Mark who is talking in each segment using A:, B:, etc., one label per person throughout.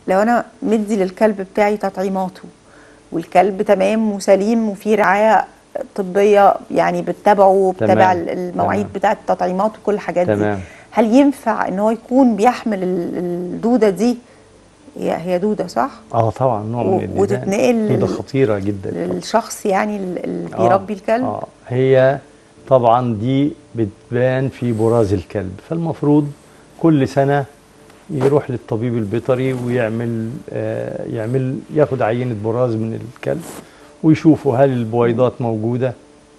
A: لو انا مدي للكلب بتاعي تطعيماته والكلب تمام وسليم وفي رعايه طبيه يعني بتتابعه وبتتابع
B: تمام.
A: المواعيد
B: تمام.
A: بتاعه التطعيمات وكل الحاجات دي
B: تمام.
A: هل ينفع ان هو يكون بيحمل ال- الدوده دي هي هي دوده صح
B: اه طبعا نوع
A: و-
B: من الديدان
A: وتتنقل
B: دوده
A: لل-
B: خطيره جدا
A: للشخص يعني ال- اللي
B: آه،
A: بيربي الكلب
B: اه هي طبعا دي بتبان في براز الكلب فالمفروض كل سنه يروح للطبيب البيطري ويعمل آه يعمل ياخد عينه براز من الكلب ويشوفوا هل البويضات موجوده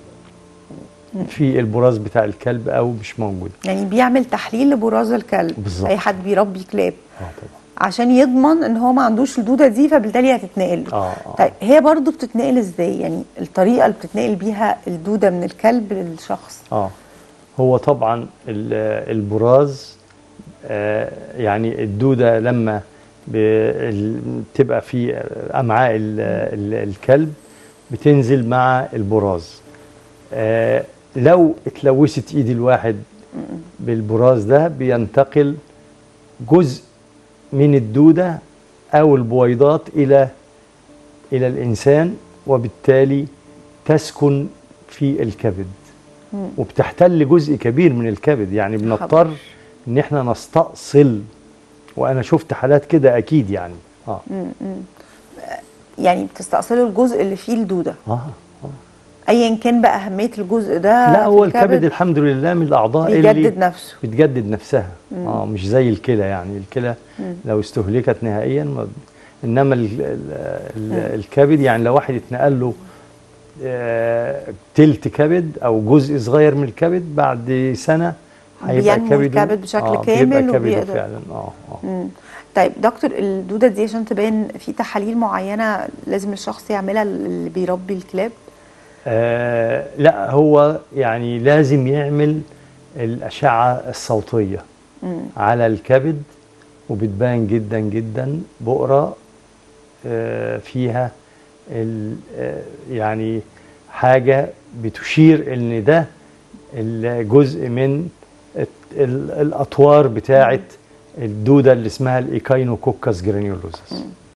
B: في البراز بتاع الكلب او مش موجوده
A: يعني بيعمل تحليل لبراز الكلب
B: بالظبط.
A: اي حد بيربي كلاب
B: اه طبعا
A: عشان يضمن ان هو ما عندوش الدوده دي فبالتالي هتتنقل له.
B: اه اه
A: طيب هي برضو بتتنقل ازاي يعني الطريقه اللي بتتنقل بيها الدوده من الكلب للشخص
B: اه هو طبعا ال- البراز آه، يعني الدوده لما ب- ال- بتبقى في امعاء ال- ال- الكلب بتنزل مع البراز آه، لو اتلوثت ايد الواحد بالبراز ده بينتقل جزء من الدوده او البويضات الى الى الانسان وبالتالي تسكن في الكبد وبتحتل جزء كبير من الكبد يعني بنضطر ان احنا نستأصل وانا شفت حالات كده اكيد يعني اه
A: يعني بتستأصلوا الجزء اللي فيه الدوده
B: اه
A: ايا كان بقى اهميه الجزء ده
B: لا
A: في
B: هو الكبد الحمد لله من الاعضاء اللي
A: بيجدد نفسه
B: بتجدد نفسها اه مش زي الكلى يعني الكلى لو استهلكت نهائيا ما انما ال ال ال الكبد يعني لو واحد اتنقل له آه، تلت كبد او جزء صغير من الكبد بعد سنه هيبقى
A: بينمو
B: كبده
A: الكبد بشكل
B: آه
A: كامل
B: بيبقى كبده
A: وبيقدر-
B: فعلا اه اه
A: مم. طيب دكتور الدوده دي عشان تبان في تحاليل معينه لازم الشخص يعملها اللي بيربي الكلاب
B: آه لا هو يعني لازم يعمل الأشعة الصوتية على الكبد وبتبان جدا جدا بؤرة آه فيها ال- آه يعني حاجة بتشير ان ده الجزء من الت- ال- الأطوار بتاعة الدودة اللي اسمها الإيكاينوكوكس جرانيولوزس